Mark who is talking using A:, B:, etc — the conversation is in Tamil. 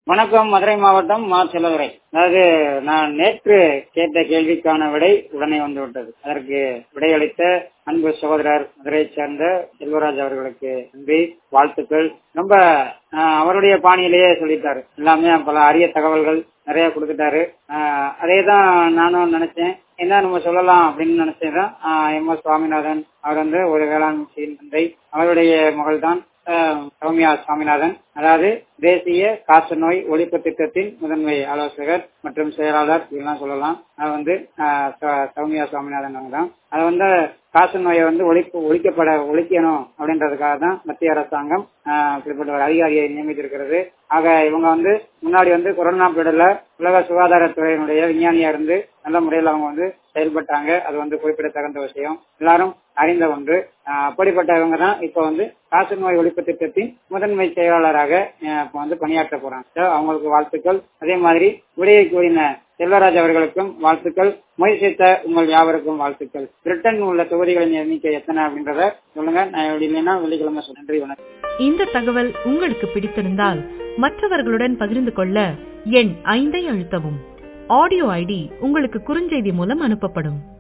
A: வணக்கம் மதுரை மாவட்டம் மா செல்லதுரை அதாவது நான் நேற்று கேட்ட கேள்விக்கான விடை உடனே வந்து விட்டது அதற்கு விடையளித்த அன்பு சகோதரர் மதுரையை சேர்ந்த செல்வராஜ் அவர்களுக்கு நன்றி வாழ்த்துக்கள் ரொம்ப ஆஹ், அவருடைய பாணியிலேயே சொல்லிட்டாரு எல்லாமே பல அரிய தகவல்கள் நிறைய கொடுத்துட்டாரு ஆஹ், அதே தான் நானும் நினைச்சேன் என்ன நம்ம சொல்லலாம் அப்படின்னு நினைச்சேன் எம் எஸ் சுவாமிநாதன் அவர் வந்து ஒரு வேளாண் தந்தை அவருடைய மகள் தான் சௌமியா சுவாமிநாதன் அதாவது தேசிய காச நோய் ஒழிப்பு திட்டத்தின் முதன்மை ஆலோசகர் மற்றும் செயலாளர் இதெல்லாம் சொல்லலாம் அது வந்து ஆஹ், ச- சௌமியா சுவாமிநாதன் அவங்க தான் அது வந்து காச நோயை வந்து ஒழிப்பு ஒழிக்கப்பட ஒழிக்கணும் அப்படின்றதுக்காக தான் மத்திய அரசாங்கம் ஆஹ், இப்படிப்பட்ட ஒரு அதிகாரியை நியமித்திருக்கிறது ஆக இவங்க வந்து முன்னாடி வந்து கொரோனா பீரியட்ல உலக சுகாதாரத்துறையினுடைய விஞ்ஞானியா இருந்து நல்ல முறையில் அவங்க வந்து செயல்பட்டாங்க அது வந்து குறிப்பிடத்தகுந்த விஷயம் எல்லாரும் அறிந்த ஒன்று ஆஹ், அப்படிப்பட்ட இவங்க தான் இப்போ வந்து காசநோய் ஒழிப்பு திட்டத்தின் முதன்மை செயலாளராக ஆஹ், இப்போ வந்து பணியாற்ற போறாங்க So, அவங்களுக்கு வாழ்த்துக்கள் அதே மாதிரி விடையை கூறின செல்வராஜ் அவர்களுக்கும் வாழ்த்துக்கள் முயற்சித்த உங்கள் யாவருக்கும் வாழ்த்துக்கள் பிரிட்டன் உள்ள தொகுதிகளின் எண்ணிக்கை எத்தனை அப்படின்றத சொல்லுங்க நான் இப்படி இல்லைன்னா வெள்ளிக்கிழமை சொல்றேன். நன்றி வணக்கம்
B: இந்த தகவல் உங்களுக்கு பிடித்திருந்தால் மற்றவர்களுடன் பகிர்ந்து கொள்ள எண் ஐந்தை அழுத்தவும் ஆடியோ ஐடி உங்களுக்கு குறுஞ்செய்தி மூலம் அனுப்பப்படும்